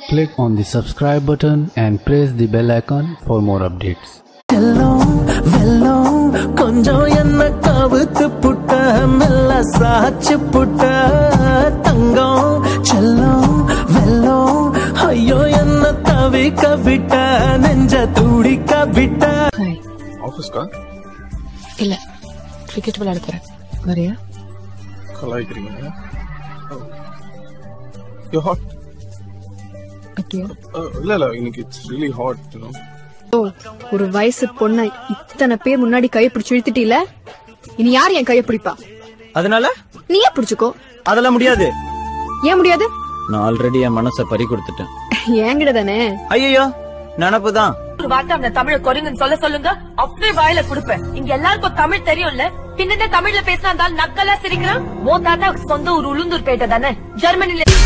Click on the subscribe button and press the bell icon for more updates. செல்லம் வெல்லம் கொஞ்சம் என்ன கவுத்து புட்ட மெல்ல சாச்சு புட்ட தங்கம் செல்லம் வெல்லம் ஐயோ என்ன தவிக்க விட்ட நெஞ்ச துடிக்க விட்ட ஹாய் ஆஃபீஸ்க்கா இல்ல கிரிக்கெட் விளையாட போறேன் வரியா கலாய்க்கிறீங்க யூ ஹாட் ஓகே இல்ல இல்ல இன்னைக்கு இட்ஸ் ரியலி ஹாட் யூ ஓ ஒரு வயசு பொண்ண இத்தனை பேர் முன்னாடி கைய பிடிச்சு இழுத்துட்டீல இனி யார் என் கைய பிடிப்பா அதனால நீயே பிடிச்சுக்கோ அதெல்லாம் முடியாது ஏன் முடியாது நான் ஆல்ரெடி என் மனசை பறி கொடுத்துட்டேன் என்கிட்ட தானே ஐயோ நினப்பு தான் ஒரு வார்த்தை அந்த தமிழ குரங்குன்னு சொல்ல சொல்லுங்க அப்படியே வாயில குடுப்பேன் இங்க எல்லாருக்கும் தமிழ் தெரியும்ல பின்னதான் தமிழ்ல பேசினா இருந்தாலும் நக்கலா சிரிக்கிறான் மோ தாத்தா சொந்த ஊர் உளுந்தூர் பேட்டை தானே ஜெர்மனில